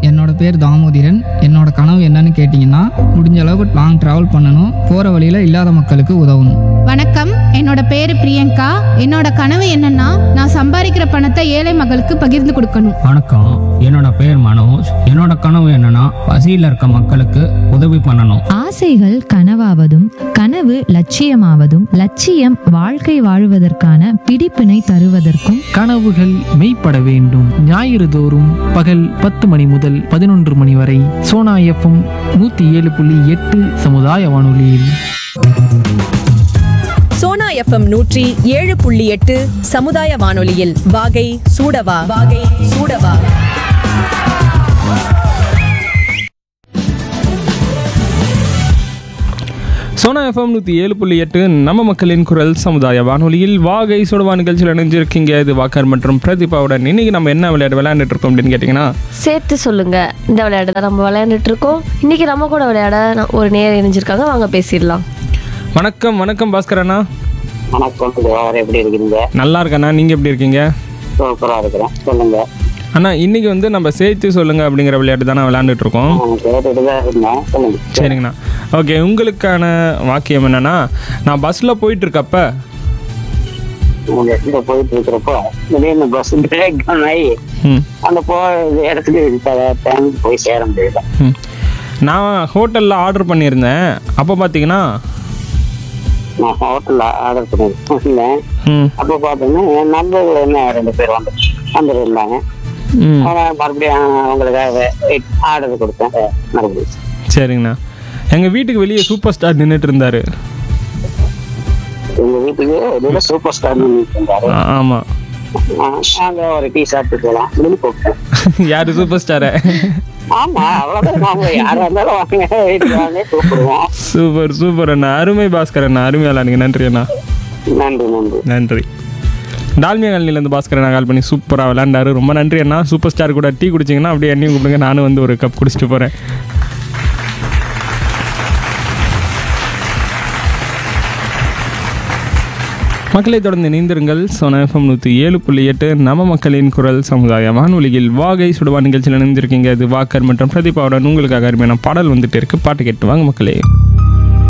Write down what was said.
என்னோட பேர் தாமோதிரன் என்னோட கனவு என்னன்னு கேட்டிங்கன்னா முடிஞ்ச அளவுக்கு லாங் ட்ராவல் பண்ணணும் போகிற வழியில் இல்லாத மக்களுக்கு உதவணும் வணக்கம் என்னோட பேரு பிரியங்கா என்னோட கனவு என்னன்னா நான் சம்பாதிக்கிற பணத்தை ஏழை மக்களுக்கு பகிர்ந்து கொடுக்கணும் வணக்கம் என்னோட பேர் மனோஜ் என்னோட கனவு என்னன்னா பசியில் இருக்க மக்களுக்கு உதவி பண்ணணும் ஆசைகள் கனவாவதும் கனவு லட்சியமாவதும் லட்சியம் வாழ்க்கை வாழுவதற்கான பிடிப்பினை தருவதற்கும் கனவுகள் மெய்ப்பட வேண்டும் ஞாயிறு தோறும் பகல் பத்து மணி முதல் பதினொன்று மணி வரை சோனா எஃப்எம் நூத்தி ஏழு புள்ளி எட்டு சமுதாய வானொலியில் சோனா எஃப்எம் நூற்றி ஏழு புள்ளி எட்டு சமுதாய வானொலியில் வாகை சூடவா வாகை சூடவா சோனா எஃப்எம் நூற்றி ஏழு புள்ளி எட்டு நம்ம மக்களின் குரல் சமுதாய வானொலியில் வாகை சுடவா நிகழ்ச்சியில் இணைஞ்சிருக்கீங்க இது வாக்கர் மற்றும் பிரதீபாவுடன் இன்னைக்கு நம்ம என்ன விளையாட்டு விளையாண்டுட்டு இருக்கோம் அப்படின்னு கேட்டிங்கன்னா சேர்த்து சொல்லுங்க இந்த விளையாட்டு தான் நம்ம விளையாண்டுட்டு இருக்கோம் இன்னைக்கு நம்ம கூட விளையாட நான் ஒரு நேர் இணைஞ்சிருக்காங்க வாங்க பேசிடலாம் வணக்கம் வணக்கம் பாஸ்கர் அண்ணா வணக்கம் தேவார் எப்படி இருக்கீங்க நல்லா இருக்கண்ணா நீங்கள் எப்படி இருக்கீங்க சூப்பரா இருக்கிறேன் சொல்லுங்க அண்ணா இன்னைக்கு வந்து நம்ம சேர்த்து சொல்லுங்க அப்படிங்கிற விளையாட்டு தான் விளையாண்டுட்டு இருக்கோம் நான் கேட்டுட்டு தான் இருந்தேன் சொல்லுங்க சரிங்கண்ணா ஓகே உங்களுக்கான வாக்கியம் என்னன்னா நான் பஸ்ஸில் போயிட்டு இருக்கப்ப உங்க இடத்துல போயிட்டு இருக்கிறப்போ திடீர்னு பஸ் பிரேக் ஆகி ம் அந்த போ இடத்துக்கு டைம் போய் சேர முடியல ம். நான் ஹோட்டலில் ஆர்டர் பண்ணியிருந்தேன் அப்போ பார்த்தீங்கன்னா நான் ஹோட்டல்ல ஆர்டர் பண்ணிருந்தேன் ம் அப்போ பார்த்தீங்கன்னா என் நண்பர்கள் என்ன ரெண்டு பேர் வந்து வந்துருந்தாங்க ம் அவன் மறுபடியும் அவங்களுக்காக ஆர்டர் கொடுத்தேன் மறுபடியும் சரிங்கண்ணா எங்கள் வீட்டுக்கு வெளியே சூப்பர் ஸ்டார் நின்றுட்டு இருந்தாரு எங்க வீட்டுக்கு வெளியில சூப்பர் ஸ்டார் இருந்தாரு ஆ- ஆமாம் அங்க ஒரு டீ சாப்பிட்டு போகலாம் அப்படின்னு கூப்பிட்டேன் யார் சூப்பர் ஸ்டாரை ஆமா அவ்வளவுதான் நாம யாரா இருந்தாலும் வாங்க வீட்டுக்கு வாங்க கூப்பிடுவோம் சூப்பர் சூப்பர் அண்ணா அருமை பாஸ்கர் அண்ணா அருமை விளாடுங்க நன்றி அண்ணா நன்றி நன்றி நன்றி டால்மியா காலனிலேருந்து பாஸ்கர் அண்ணா கால் பண்ணி சூப்பராக விளாண்டாரு ரொம்ப நன்றி அண்ணா சூப்பர் ஸ்டார் கூட டீ குடிச்சிங்கன்னா அப்படியே எண்ணியும் கூப்பிடுங்க நானும் வந்து ஒரு கப் குடிச்சிட்டு போகிறேன் மக்களை தொடர்ந்து இணைந்திருங்கள் சோனா எஃப்எம் நூற்றி ஏழு புள்ளி எட்டு நம்ம மக்களின் குரல் சமுதாய வானொலியில் வாகை சுடுவா நிகழ்ச்சியில் இணைந்திருக்கீங்க இது வாக்கர் மற்றும் பிரதீபாவுடன் உங்களுக்காக அருமையான பாடல் வந்துட்டு இருக்கு பாட்டு கேட்டு வாங்க மக்களே